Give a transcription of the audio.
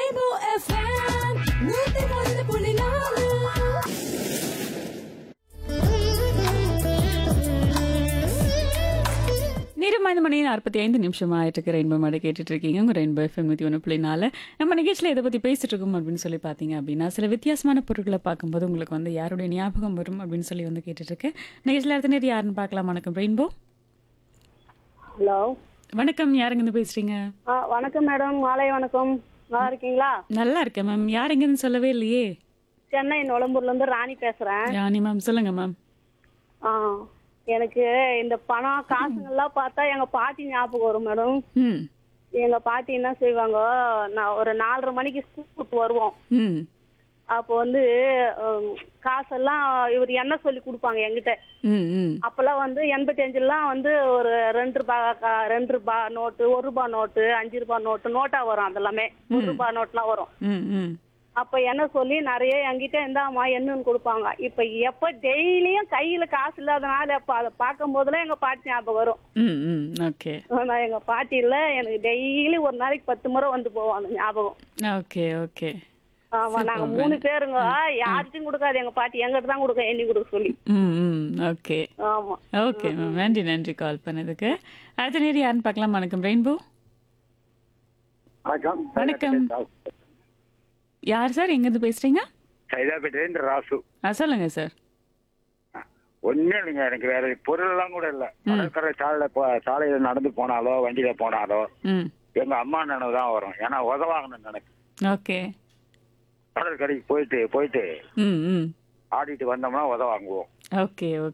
Rainbow FM, நூத்தி ஒன்று புள்ளி நாலு நேரம் ஐந்து மணி நாற்பத்தி ஐந்து நிமிஷம் ஆயிட்டு இருக்கு ரெயின்போ மாட கேட்டுட்டு இருக்கீங்க உங்க ரெயின்போ எஃப்எம் நூற்றி ஒன்று புள்ளி நாலு நம்ம நிகழ்ச்சியில் எதை பற்றி பேசிட்டு இருக்கோம் அப்படின்னு சொல்லி பார்த்தீங்க அப்படின்னா சில வித்தியாசமான பொருட்களை பார்க்கும்போது உங்களுக்கு வந்து யாருடைய ஞாபகம் வரும் அப்படின்னு சொல்லி வந்து கேட்டுட்டு இருக்கேன் நிகழ்ச்சியில் அடுத்த நேரம் யாருன்னு பார்க்கலாம் வணக்கம் ரெயின்போ ஹலோ வணக்கம் யாருங்க இருந்து பேசுறீங்க ஆ வணக்கம் மேடம் மாலை வணக்கம் நல்லா இருக்கீங்களா நல்லா இருக்கேன் மேம் யார் எங்கன்னு சொல்லவே இல்லையே சென்னை நுளம்பூர்ல இருந்து ராணி பேசுறேன் ராணி மேம் சொல்லுங்க மேம் ஆ எனக்கு இந்த பணம் காசுங்கள்லாம் பார்த்தா எங்க பாட்டி ஞாபகம் வரும் மேடம் ம் எங்க பாட்டி என்ன செய்வாங்க நான் ஒரு நாலரை மணிக்கு ஸ்கூல் விட்டு வருவோம் ம் அப்போ வந்து உம், காசெல்லாம் இவர் என்ன சொல்லி கொடுப்பாங்க என்கிட்ட ம் ம் அப்பெல்லாம் வந்து எண்பத்தி அஞ்சுலாம் வந்து ஒரு ரெண்டு ரூபா கா- ரெண்டு ரூபா நோட்டு ஒரு ரூபா நோட்டு அஞ்சு ரூபா நோட்டு நோட்டா வரும் அதெல்லாமே ஒரு ரூபா நோட்லாம் வரும் ம் ம் அப்ப என்ன சொல்லி நிறைய என்கிட்ட இந்தாம்மா என்னன்னு கொடுப்பாங்க இப்ப எப்ப டெய்லியும் கையில காசு இல்லாதனால அப்ப அதை பார்க்கும் போதெல்லாம் எங்க பாட்டி ஞாபகம் வரும் ம் ம் ஓகே ஆனா எங்க பாட்டி இல்ல எனக்கு டெய்லி ஒரு நாளைக்கு பத்து முறை வந்து போவோம் அந்த ஞாபகம் ஓகே ஓகே ஆமா நாங்க மூணு பேருங்க யார்கிட்டயும் கொடுக்காது எங்க பாட்டி எங்கிட்ட தான் கொடுக்க எண்ணி கொடுக்க சொல்லி ம் ம் ஓகே ஆமா ஓகே மேம் நன்றி நன்றி கால் பண்ணதுக்கு அடுத்த நேரம் யாருன்னு பார்க்கலாம் வணக்கம் ரெயின்போ வணக்கம் வணக்கம். யார் சார் எங்கேருந்து பேசுறீங்க சைதாப்பேட்டையிலேருந்து ராசு ஆ சொல்லுங்க சார் ஒன்றும் இல்லைங்க எனக்கு வேற பொருள் எல்லாம் கூட இல்லை கடற்கரை சாலையில போ சாலையில நடந்து போனாலோ வண்டியில போனாலோ ம் எங்க அம்மா நினைவு தான் வரும் ஏன்னா உதவாகணும் எனக்கு ஓகே கடற்கரைக்கு போயிட்டு போயிட்டு ம் ம் ஆடிட்டு வந்தோம்னா உத வாங்குவோம் ஓகே ஓகே